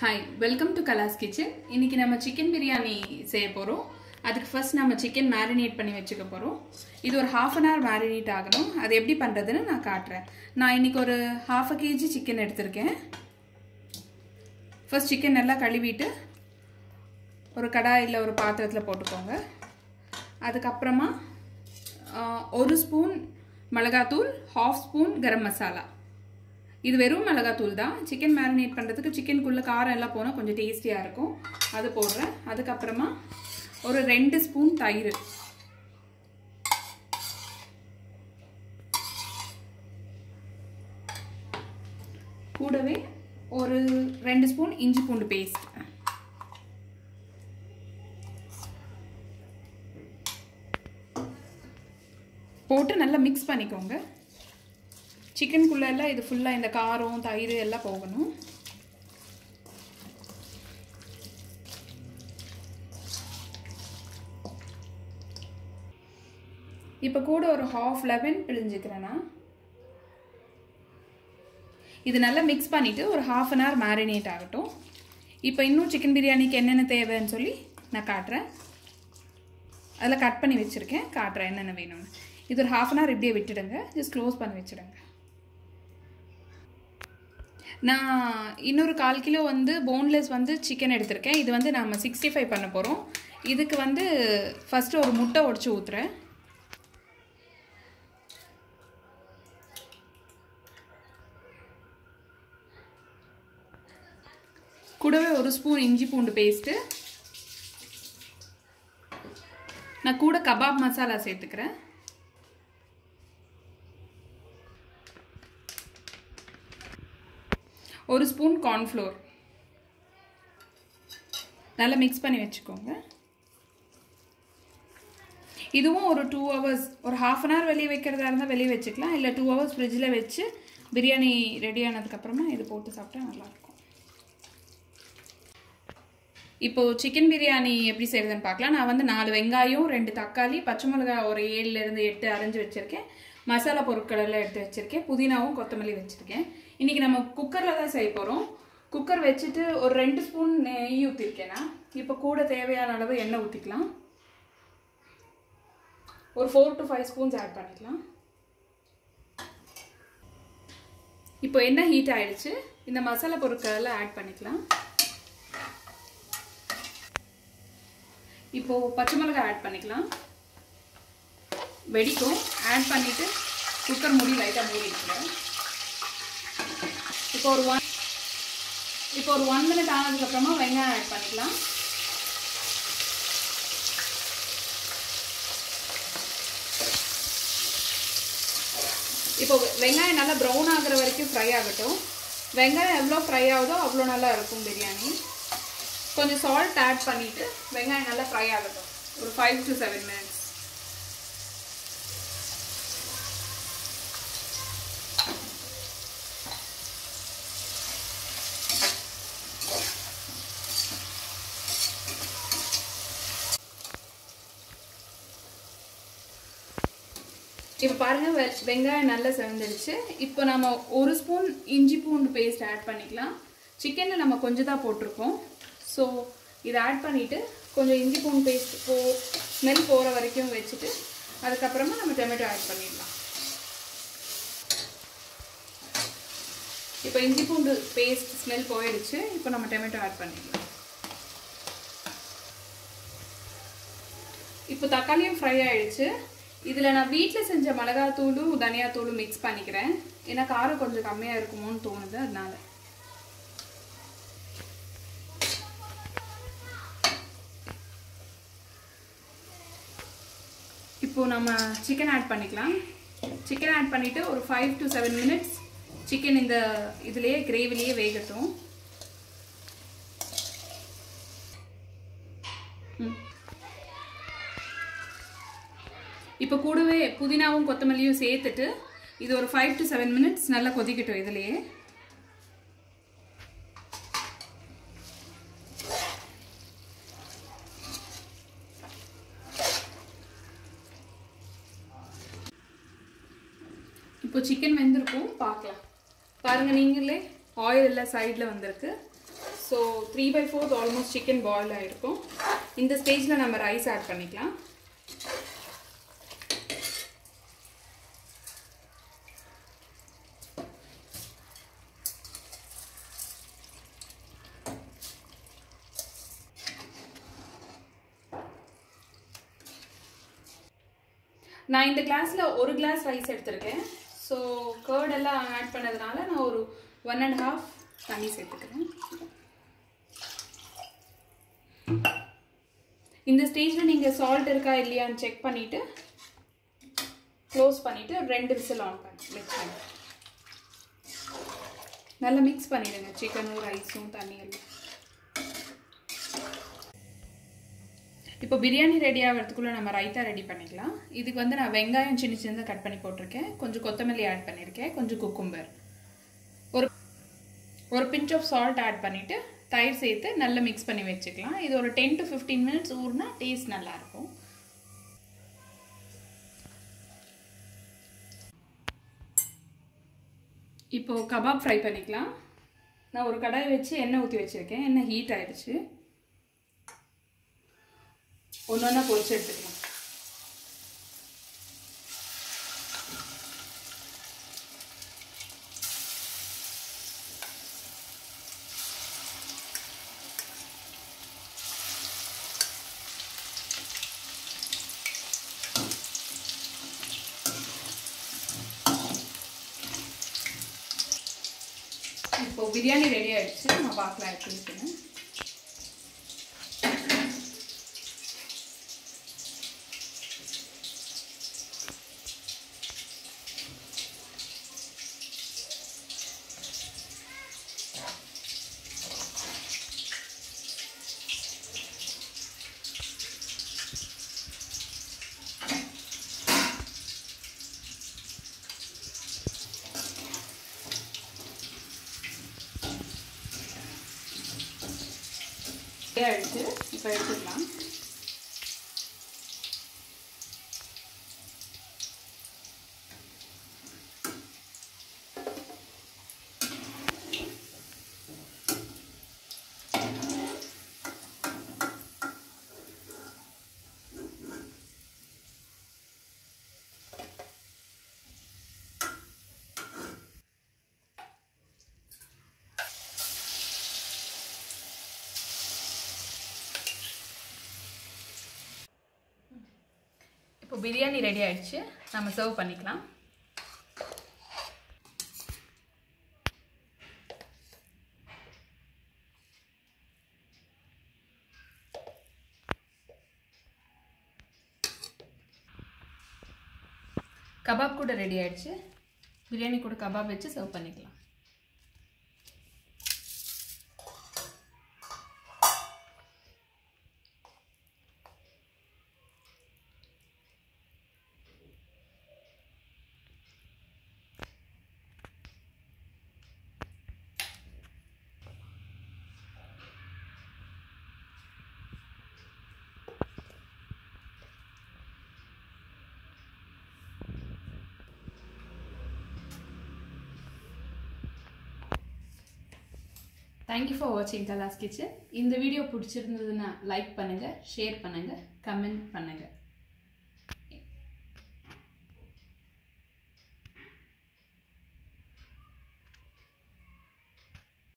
hi welcome to Kala's kitchen இன்னைக்கு நம்ம chicken biryani செய்ய போகிறோம் அதுக்கு ஃபர்ஸ்ட் நம்ம சிக்கன் மேரினேட் பண்ணி வச்சுக்க போகிறோம் இது ஒரு ஹாஃப் அன் ஹவர் மேரினேட் ஆகணும் அது எப்படி பண்ணுறதுன்னு நான் காட்டுறேன் நான் இன்னைக்கு ஒரு ஹாஃப் அ கேஜி சிக்கன் எடுத்திருக்கேன் ஃபர்ஸ்ட் சிக்கன் நல்லா கழுவிட்டு ஒரு கடாயில் ஒரு பாத்திரத்தில் போட்டுக்கோங்க அதுக்கப்புறமா ஆஹ், ஒரு ஸ்பூன் மிளகாத்தூள் ஹாஃப் ஸ்பூன் கரம் மசாலா இது வெறும் மிளகாத்தூள் தான் சிக்கன் மேரினேட் பண்ணுறதுக்கு சிக்கனுக்குள்ளே காரம் எல்லாம் போனால் கொஞ்சம் டேஸ்டியாக இருக்கும் அது போடுறேன் அதுக்கப்புறமா ஒரு ரெண்டு ஸ்பூன் தயிர் கூடவே ஒரு ரெண்டு ஸ்பூன் இஞ்சி பூண்டு பேஸ்ட் போட்டு நல்லா மிக்ஸ் பண்ணிக்கோங்க சிக்கனுக்குள்ள எல்லாம் இது ஃபுல்லாக இந்த காரம் தயிர் எல்லாம் போகணும் இப்போ கூட ஒரு ஹாஃப் லெமன் பிழிஞ்சுக்கிறேன்னா இது நல்லா மிக்ஸ் பண்ணிவிட்டு ஒரு ஹாஃப் அன் ஹவர் மேரினேட் ஆகட்டும் இப்போ இன்னும் சிக்கன் பிரியாணிக்கு என்னென்ன தேவைன்னு சொல்லி நான் காட்டுறேன் அதில் கட் பண்ணி வச்சுருக்கேன் காட்டுறேன் என்னென்ன வேணும்னு இது ஒரு ஹாஃப் அன் ஹவர் இப்படியே விட்டுடுங்க ஜஸ்ட் க்ளோஸ் பண்ணி வச்சுடுங்க நான் இன்னொரு கால் கிலோ வந்து போன்லெஸ் வந்து சிக்கன் எடுத்திருக்கேன் இது வந்து நம்ம சிக்ஸ்டி ஃபைவ் பண்ண போகிறோம் இதுக்கு வந்து ஃபஸ்ட்டு ஒரு முட்டை உடச்சி ஊற்றுறேன் கூடவே ஒரு ஸ்பூன் இஞ்சி பூண்டு பேஸ்ட்டு நான் கூட கபாப் மசாலா சேர்த்துக்கிறேன் ஒரு ஸ்பூன் கார்ன்ஃப்ளோர் நல்லா மிக்ஸ் பண்ணி வச்சுக்கோங்க இதுவும் ஒரு டூ ஹவர்ஸ் ஒரு ஹாஃப் அன் ஹவர் வெளியே வைக்கிறதா இருந்தால் வெளியே வச்சுக்கலாம் இல்லை டூ ஹவர்ஸ் ஃப்ரிட்ஜில் வச்சு பிரியாணி ரெடி ஆனதுக்கப்புறமா இது போட்டு சாப்பிட்டா நல்லாயிருக்கும் இப்போது சிக்கன் பிரியாணி எப்படி செய்கிறதுன்னு பார்க்கலாம் நான் வந்து நாலு வெங்காயம் ரெண்டு தக்காளி பச்சை மிளகாய் ஒரு ஏழுலேருந்து எட்டு அரைஞ்சு வச்சுருக்கேன் மசாலா பொருட்கள் எல்லாம் எடுத்து வச்சுருக்கேன் புதினாவும் கொத்தமல்லி வச்சுருக்கேன் இன்றைக்கி நம்ம குக்கரில் தான் செய்ய போகிறோம் குக்கர் வச்சுட்டு ஒரு ரெண்டு ஸ்பூன் நெய் ஊற்றிருக்கேன்னா இப்போ கூட தேவையான அளவு எண்ணெய் ஊற்றிக்கலாம் ஒரு four to five spoons add பண்ணிக்கலாம் இப்போ எண்ணெய் ஹீட் ஆயிடுச்சு இந்த மசாலா பொருட்கள் எல்லாம் ஆட் பண்ணிக்கலாம் இப்போ பச்சை மிளகாய் ஆட் பண்ணிக்கலாம் வெடிக்கும் ஆட் பண்ணிட்டு குக்கர் மூடி லைட்டாக மூடி வைக்கிறேன் இப்போ ஒரு ஒன் இப்போ ஒரு ஒன் மினிட் ஆனதுக்கப்புறமா வெங்காயம் ஆட் பண்ணிக்கலாம் இப்போ வெங்காயம் நல்லா ப்ரௌன் ஆகுற வரைக்கும் ஃப்ரை ஆகட்டும் வெங்காயம் எவ்வளோ ஃப்ரை ஆகுதோ அவ்வளோ நல்லா இருக்கும் பிரியாணி கொஞ்சம் சால்ட் ஆட் பண்ணிவிட்டு வெங்காயம் நல்லா ஃப்ரை ஆகட்டும் ஒரு ஃபைவ் டு செவன் மினிட்ஸ் இப்போ பாருங்க வெ- வெங்காயம் நல்லா செவந்துடுச்சு இப்போ நம்ம ஒரு ஸ்பூன் இஞ்சி பூண்டு பேஸ்ட் ஆட் பண்ணிக்கலாம் சிக்கனில் நம்ம கொஞ்சம் தான் போட்டிருக்கோம் ஸோ இதை ஆட் பண்ணிவிட்டு கொஞ்சம் இஞ்சி பூண்டு பேஸ்ட் போ ஸ்மெல் போகிற வரைக்கும் வச்சுட்டு அதுக்கப்புறமா நம்ம டொமேட்டோ ஆட் பண்ணிடலாம் இப்போ இஞ்சி பூண்டு பேஸ்ட் ஸ்மெல் போயிடுச்சு இப்போ நம்ம டொமேட்டோ ஆட் பண்ணிடலாம் இப்போ தக்காளியும் ஃப்ரை ஆயிடுச்சு இதில் நான் வீட்டில் செஞ்ச மிளகாத்தூளும் தனியாத்தூளும் மிக்ஸ் பண்ணிக்கிறேன் ஏன்னா காரம் கொஞ்சம் கம்மியாக இருக்குமோன்னு தோணுது அதனால இப்போ நம்ம சிக்கன் ஆட் பண்ணிக்கலாம் சிக்கன் ஆட் பண்ணிவிட்டு ஒரு five to seven minutes chicken இந்த இதுலேயே கிரேவிலேயே வேகட்டும் ம் இப்போ கூடவே புதினாவும் கொத்தமல்லியும் சேர்த்துட்டு இது ஒரு ஃபைவ் டு செவன் மினிட்ஸ் நல்லா கொதிக்கட்டும் இதுலேயே இப்போ சிக்கன் வெந்திருக்கும் பார்க்கலாம் பாருங்க நீங்களே ஆயில் எல்லாம் சைடில் வந்திருக்கு so three by fourth almost chicken boil ஆகிருக்கும் இந்த ஸ்டேஜில் நம்ம ரைஸ் ஆட் பண்ணிக்கலாம் நான் இந்த கிளாஸில் ஒரு கிளாஸ் ரைஸ் எடுத்திருக்கேன் ஸோ கேர்ட் எல்லாம் ஆட் பண்ணதுனால நான் ஒரு ஒன் அண்ட் ஹாஃப் தண்ணி சேர்த்துக்கிறேன் இந்த ஸ்டேஜில் நீங்கள் சால்ட் இருக்கா இல்லையான்னு செக் பண்ணிவிட்டு க்ளோஸ் பண்ணிவிட்டு ரெண்டு விசில் ஆன் பண்ணி வச்சுருங்க நல்லா மிக்ஸ் பண்ணிடுங்க சிக்கனும் ரைஸும் தண்ணி எல்லாம் இப்போ பிரியாணி ரெடி ஆகிறதுக்குள்ளே நம்ம ரைத்தா ரெடி பண்ணிக்கலாம் இதுக்கு வந்து நான் வெங்காயம் சின்ன சின்னதாக கட் பண்ணி போட்டிருக்கேன் கொஞ்சம் கொத்தமல்லி ஆட் பண்ணியிருக்கேன் கொஞ்சம் குக்கும்பர் ஒரு ஒரு பிஞ்ச் ஆஃப் சால்ட் ஆட் பண்ணிவிட்டு தயிர் சேர்த்து நல்லா மிக்ஸ் பண்ணி வச்சுக்கலாம் இது ஒரு டென் டு ஃபிஃப்டீன் மினிட்ஸ் ஊறினா டேஸ்ட் நல்லாயிருக்கும் இப்போது கபாப் ஃப்ரை பண்ணிக்கலாம் நான் ஒரு கடாய் வச்சு எண்ணெய் ஊற்றி வச்சுருக்கேன் எண்ணெய் ஹீட் ஆகிடுச்சு ஒன்று ஒன்றா பொரிச்சு எடுத்துக்கலாம் இப்போ பிரியாணி ரெடி ஆயிடுச்சு நம்ம பார்க்கலாம் எப்படி இருக்குன்னு ஆயிடுச்சு இப்போ எடுத்துக்கலாம் இப்போ பிரியாணி ரெடி ஆயிடுச்சு நம்ம சர்வ் பண்ணிக்கலாம் கபாப் கூட ரெடி ஆயிடுச்சு பிரியாணி கூட கபாப் வச்சு சர்வ் பண்ணிக்கலாம் தேங்க்யூ ஃபார் வாட்சிங் கலாஸ் கிச்சன் இந்த வீடியோ பிடிச்சிருந்ததுன்னா லைக் பண்ணுங்கள் ஷேர் பண்ணுங்கள் கமெண்ட் பண்ணுங்கள்